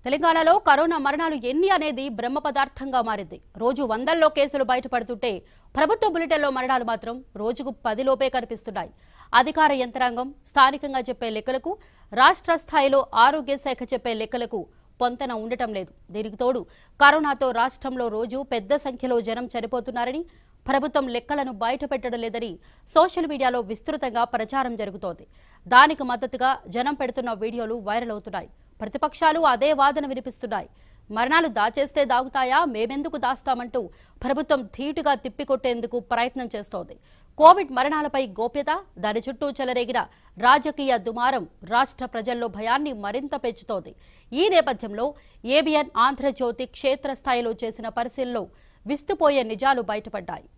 తెలంగాణలో కరోనా మరణాలు ఎన్ని అనేది బ్రహ్మ పదార్థంగా మారింది రోజు వందల్లో కేసులు బయటపడుతుంటే ప్రభుత్వ బులెటిన్లో మరణాలు మాత్రం రోజుకు పదిలోపే కనిపిస్తున్నాయి అధికార యంత్రాంగం స్థానికంగా చెప్పే లెక్కలకు రాష్ట్ర స్థాయిలో ఆరోగ్య శాఖ చెప్పే లెక్కలకు పొంతన ఉండటం లేదు దీనికి తోడు కరోనాతో రాష్ట్రంలో రోజు పెద్ద సంఖ్యలో జనం చనిపోతున్నారని ప్రభుత్వం లెక్కలను బయటపెట్టడం లేదని సోషల్ మీడియాలో విస్తృతంగా ప్రచారం జరుగుతోంది దానికి మద్దతుగా జనం పెడుతున్న వీడియోలు వైరల్ అవుతున్నాయి ప్రతిపక్షాలు అదే వాదన వినిపిస్తున్నాయి మరణాలు దాచేస్తే దాగుతాయా మేమెందుకు దాస్తామంటూ ప్రభుత్వం ధీటుగా తిప్పికొట్టేందుకు ప్రయత్నం చేస్తోంది కోవిడ్ మరణాలపై గోప్యత దాని చుట్టూ చెలరేగిన రాజకీయ దుమారం రాష్ట్ర ప్రజల్లో భయాన్ని మరింత పెంచుతోంది ఈ నేపథ్యంలో ఏబిఎన్ ఆంధ్రజ్యోతి క్షేత్రస్థాయిలో చేసిన పరిశీలనలో విస్తుపోయే నిజాలు బయటపడ్డాయి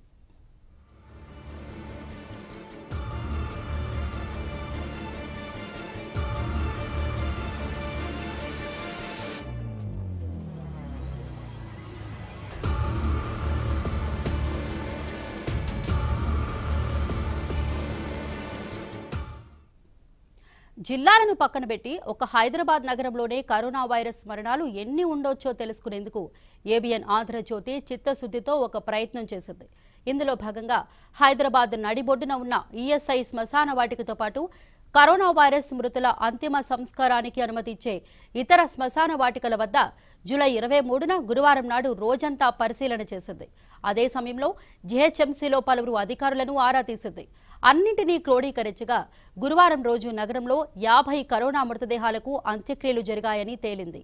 జిల్లాలను పక్కన పెట్టి ఒక హైదరాబాద్ నగరంలోనే కరోనా వైరస్ మరణాలు ఎన్ని ఉండొచ్చో తెలుసుకునేందుకు ఏబిఎన్ ఆంధ్రజ్యోతి చిత్తశుద్ధితో ఒక ప్రయత్నం చేసింది ఇందులో భాగంగా హైదరాబాద్ నడిబొడ్డున ఉన్న ఈఎస్ఐ శ్మశాన వాటికతో పాటు కరోనా వైరస్ మృతుల అంతిమ సంస్కారానికి అనుమతి ఇచ్చే ఇతర శ్మశాన వాటికల వద్ద జూలై ఇరవై మూడున గురువారం నాడు రోజంతా పరిశీలన చేసింది అదే సమయంలో జీహెచ్ఎంసీలో పలువురు అధికారులను ఆరా తీసింది అన్నింటినీ క్రోడీకరించగా గురువారం రోజు నగరంలో యాభై కరోనా మృతదేహాలకు అంత్యక్రియలు జరిగాయని తేలింది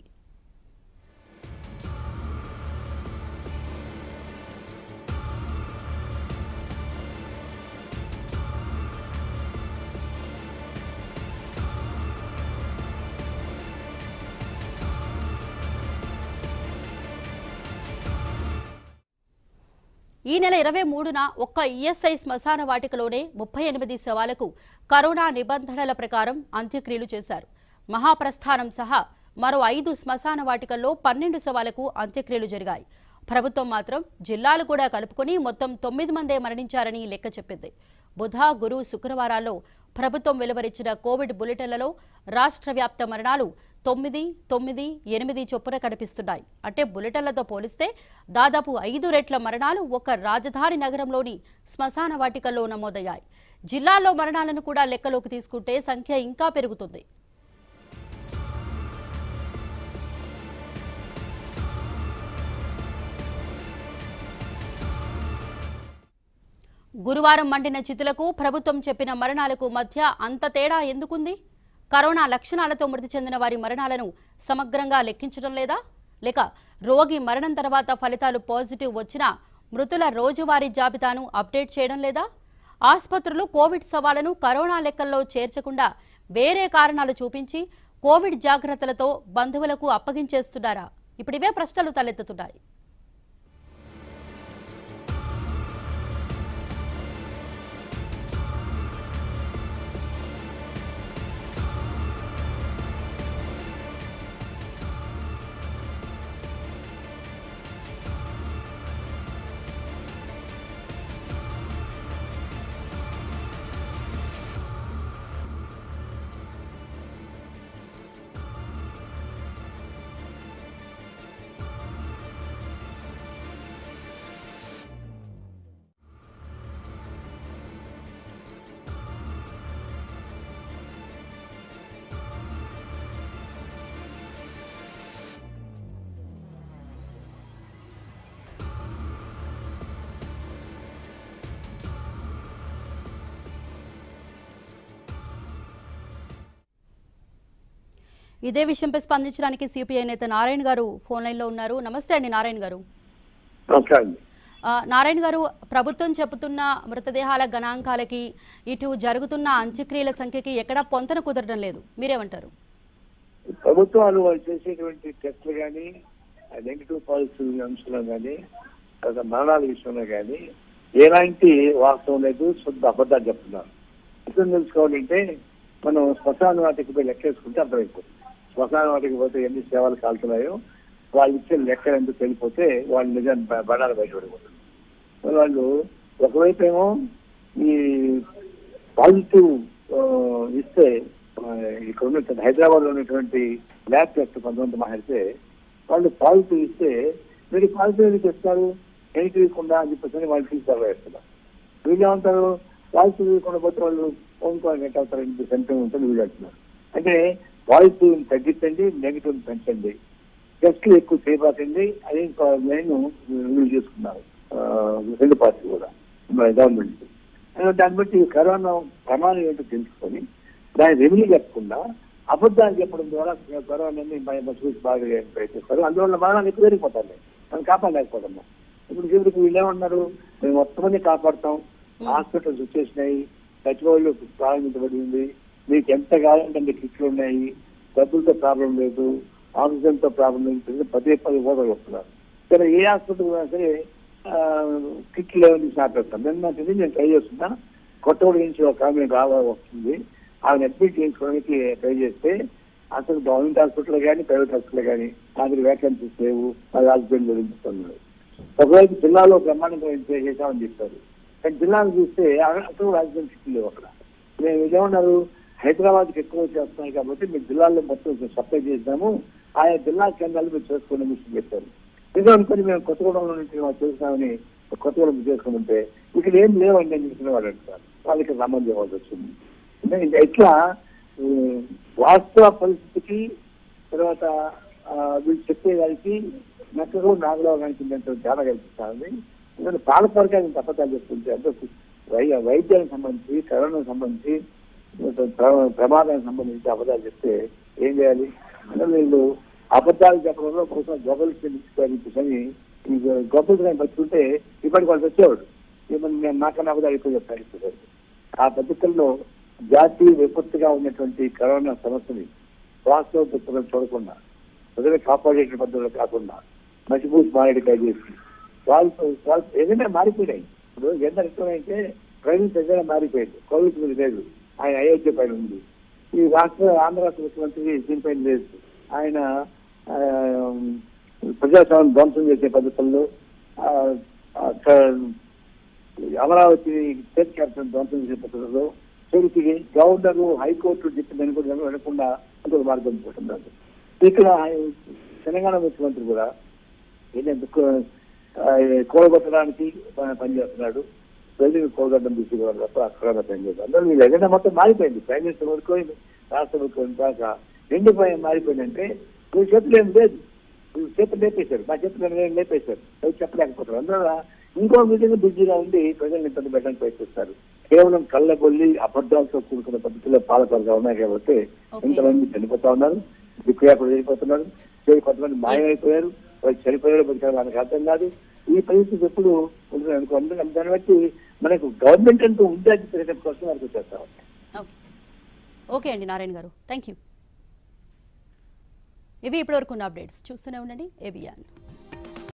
ఈ నెల ఇరవై మూడున ఒక్క ఈఎస్ఐ శ్మశాన వాటికలోనే ముప్పై ఎనిమిది శవాలకు కరోనా నిబంధనల ప్రకారం అంత్యక్రియలు చేశారు మహాప్రస్థానం సహా మరో ఐదు శ్మశాన వాటికల్లో పన్నెండు శవాలకు అంత్యక్రియలు జరిగాయి ప్రభుత్వం మాత్రం జిల్లాలు కూడా కలుపుకొని మొత్తం తొమ్మిది మందే మరణించారని లెక్క చెప్పింది బుధ గురు శుక్రవారాల్లో ప్రభుత్వం వెలువరించిన కోవిడ్ బులెటిన్లలో రాష్ట్ర వ్యాప్త మరణాలు తొమ్మిది తొమ్మిది ఎనిమిది చొప్పున కనిపిస్తున్నాయి అంటే బులెటిన్లతో పోలిస్తే దాదాపు ఐదు రెట్ల మరణాలు ఒక రాజధాని నగరంలోని శ్మశాన వాటికల్లో నమోదయ్యాయి జిల్లాల్లో మరణాలను కూడా లెక్కలోకి తీసుకుంటే సంఖ్య ఇంకా పెరుగుతుంది గురువారం మండిన చితులకు ప్రభుత్వం చెప్పిన మరణాలకు మధ్య అంత తేడా ఎందుకుంది కరోనా లక్షణాలతో మృతి చెందిన వారి మరణాలను సమగ్రంగా లెక్కించడం లేదా లేక రోగి మరణం తర్వాత ఫలితాలు పాజిటివ్ వచ్చినా మృతుల రోజువారీ జాబితాను అప్డేట్ చేయడం లేదా ఆసుపత్రులు కోవిడ్ సవాళ్లను కరోనా లెక్కల్లో చేర్చకుండా వేరే కారణాలు చూపించి కోవిడ్ జాగ్రత్తలతో బంధువులకు అప్పగించేస్తున్నారా ఇప్పుడు ఇవే ప్రశ్నలు తలెత్తుతున్నాయి ఇదే విషయంపై స్పందించడానికి సిపిఐ నేత నారాయణ గారు ఫోన్ లైన్లో ఉన్నారు నమస్తే అండి నారాయణ గారు నమస్కారం అండి ఆ, నారాయణ గారు ప్రభుత్వం చెబుతున్న మృతదేహాల గణాంకాలకి ఇటు జరుగుతున్న అంత్యక్రియల సంఖ్యకి ఎక్కడా పొంతన కుదరడం లేదు మీరేమంటారు ప్రభుత్వాలు వాళ్ళు చేసేటువంటి టెస్టులు కానీ నెగిటివ్ పాజిటివ్ అంశంలో కానీ తర్వాత మరణాల విషయంలో కానీ ఎలాంటి వాస్తవం లేదు శుద్ధ అబద్ధాలు చెప్తున్నారు అర్థం తెలుసుకోవాలంటే మనం శ్మశాన వాటికి పోయి లెక్కేసుకుంటే అర్థమైపోతుంది శ్మశాన వాటికి పోతే ఎన్ని సేవలు కాలుతున్నాయో వాళ్ళు ఇచ్చే లెక్క ఎందుకు తెలిపోతే వాళ్ళు నిజం బడాలు బయటపడిపోతుంది మరి వాళ్ళు ఒకవైపు ఏమో ఈ పాజిటివ్ ఇస్తే ఆ, ఇక్కడ ఉన్నటువంటి హైదరాబాద్ లో ఉన్నటువంటి ల్యాబ్ టెస్ట్ కొంతమంది మాట్లాడితే వాళ్ళు పాజిటివ్ ఇస్తే మీరు పాజిటివ్ ఎందుకు ఇస్తారు నెగిటివ్ ఇవ్వకుండా అని చెప్పేసి వాళ్ళు తీసుకు వేస్తున్నారు వీళ్ళు ఏమంటారు పాజిటివ్ ఇవ్వకుండా పోతే వాళ్ళు ఫోన్ కాల్ నెట్ అవుతారు ఇంటి సెంటర్ ఉంటుంది వీళ్ళు అంటున్నారు అంటే పాజిటివ్ తగ్గించండి నెగిటివ్ పెంచండి టెస్ట్లు ఎక్కువ చేయబాకండి అది నేను వీళ్ళు చేసుకున్నారు ఆ, రెండు పార్టీ కూడా మన గవర్నమెంట్ దాన్ని బట్టి కరోనా ప్రమాణం ఏంటో తెలుసుకొని దాని రెవెన్యూ చెప్పకుండా అబద్ధాలు చెప్పడం ద్వారా కరోనాని మసూసి బాగా ప్రయత్నిస్తారు అందువల్ల మరణాలు ఎక్కువ పెరిగిపోతాయి మనం కాపాడలేకపోతున్నాం ఇప్పుడు చివరికి వీళ్ళు ఏమన్నారు మేము మొత్తం మంది కాపాడుతాం హాస్పిటల్స్ వచ్చేసినాయి సచివాలయంలో ప్రారంభించబడింది మీకు ఎంత కావాలంటే అన్ని కిట్లు ఉన్నాయి డబ్బులతో ప్రాబ్లం లేదు ఆక్సిజన్ తో ప్రాబ్లం లేదు పదే పదే ఓదలు వస్తున్నారు సరే ఏ హాస్పిటల్ ఉన్నా సరే ఆ, కిట్లు లేవని ఆపేస్తాం నేను నాకు తెలియదు, నేను ట్రై చేస్తున్నా కొత్తగూడ నుంచి ఒక ఆమె రావాలి వస్తుంది ఆమె అడ్మిట్ చేయించుకోవడానికి ట్రై చేస్తే అసలు గవర్నమెంట్ హాస్పిటల్ కానీ ప్రైవేట్ హాస్పిటల్ కానీ నా దగ్గర వేకెన్సీస్ లేవు అది హాస్పిటల్ గురించుకున్నాడు ఒకవైపు జిల్లాలో బ్రహ్మాండంగా ఎంజాయ్ చేశామని చెప్పారు కానీ జిల్లాను చూస్తే అక్కడ రాజధాని స్థితి లేవు అక్కడ మేము ఏమన్నారు హైదరాబాద్కి ఎక్కువ చేస్తున్నాయి కాబట్టి మీ జిల్లాల్లో మొత్తం సప్లై చేసినాము ఆయా జిల్లా కేంద్రాలు మీరు చేసుకోండి మిషన్ చెప్పారు ఇదే అనుకుని మేము కొత్తగూడెంలో నుంచి మేము చేస్తామని కొత్తగూడెం చేసుకుంటే ఇక్కడ ఏం లేవండి అని చెప్పిన వాళ్ళు అంటారు వాళ్ళకి రమ్మని చేయవలసి వచ్చింది అంటే ఇంకా ఇట్లా ఈ, వాస్తవ పరిస్థితికి తర్వాత ఆ, వీళ్ళు చెప్పేదానికి నక్కలు నాగరావు గారికి ఇంత తేడా కల్పిస్తుంది ఎందుకంటే పాలపరకానికి తప్పదాలు చెప్తుంటే అంటే వై వైద్యానికి సంబంధించి కరోనాకు సంబంధించి ప్ర- ప్రమాదానికి సంబంధించి అబద్ధాలు చెప్తే ఏం చేయాలి అంటే వీళ్ళు అబద్ధాలు చెప్పడంలో కోసం గొప్పలు చెల్లించుకొని ఈ గొప్పలు కానీ బతుకుంటే ఇప్పటికి వాళ్ళు వచ్చేవాడు ఏమన్నా నేను నాకన్నా అబద్ధాలు ఎక్కువ చెప్తాను ఇప్పుడు ఆ పద్ధతుల్లో జాతీయ విపత్తుగా ఉన్నటువంటి కరోనా సమస్యని వాస్తవ పుస్తకం చూడకుండా ప్రజలు కాపాడే పద్ధతులు కాకుండా మసిపూసి మారేడుకాయ చేసి వాళ్ళు వాళ్ళు ఏదైనా మారిపోయినాయి ఇప్పుడు ఎంత అయితే ప్రైవేట్ దగ్గర మారిపోయింది కోవిడ్ మీద లేదు ఆయన అయోధ్య పైన ఉంది ఈ రాష్ట్ర ఆంధ్ర రాష్ట్ర ముఖ్యమంత్రి దీనిపైన లేదు ఆయన ఆ, ప్రజాస్వామ్యం ధ్వంసం చేసే పద్ధతుల్లో ఆ, ఆ, క- అమరావతి స్టేట్ క్యాపిటల్ ధ్వంసం చేసే పద్ధతిలో చివరికి గవర్నర్ హైకోర్టు చెప్పిందని కూడా వినకుండా ఇంకొక మార్గం పోతున్నారు ఇక్కడ తెలంగాణ ముఖ్యమంత్రి కూడా ఏంటంటే కూడగొట్టడానికి పనిచేస్తున్నాడు వెళ్ళి కూడగొట్టడం తీసుకోవాలి తప్ప అక్కడ పనిచేయదు అందులో వీళ్ళు ఎజెండా మొత్తం మారిపోయింది ప్రైమ్ మినిస్టర్ వరకు రాష్ట్ర ముఖ్యమంత్రి దాకా ఎందుకు మారిపోయిందంటే వీళ్ళు చేతులు ఏం లేదు వీళ్ళు చేతులు లేపేశారు మా చేతులు ఏం లేపేశారు అవి చెప్పలేకపోతారు అందువల్ల ఇంకో మీటింగ్ బిజీగా ఉండి ప్రజలను ఇబ్బంది పెట్టడానికి ప్రయత్నిస్తారు కేవలం కళ్ళబొల్లి అబద్ధాలతో కూడుకున్న పద్ధతిలో పాలకులుగా ఉన్నాయి కాబట్టి Okay. ఇంతమంది చనిపోతా ఉన్నారు దిక్కుయాకులు చనిపోతున్నారు చివరికి కొంతమంది మాయమైపోయారు వాళ్ళు చనిపోయారు బతికారు మనకు అర్థం కాదు ఈ పరిస్థితి ఎప్పుడు ఉంటుంది అనుకో అందుకని దాన్ని బట్టి మనకు గవర్నమెంట్ అంటూ ఉంది అని తెలియడం కోసం వరకు చేస్తాం ఓకే ఓకే అండి నారాయణ గారు థ్యాంక్ యూ ఇవి ఇప్పటివరకు ఉన్న అప్డేట్స్ చూస్తూనే ఉండండి ఏబిఎన్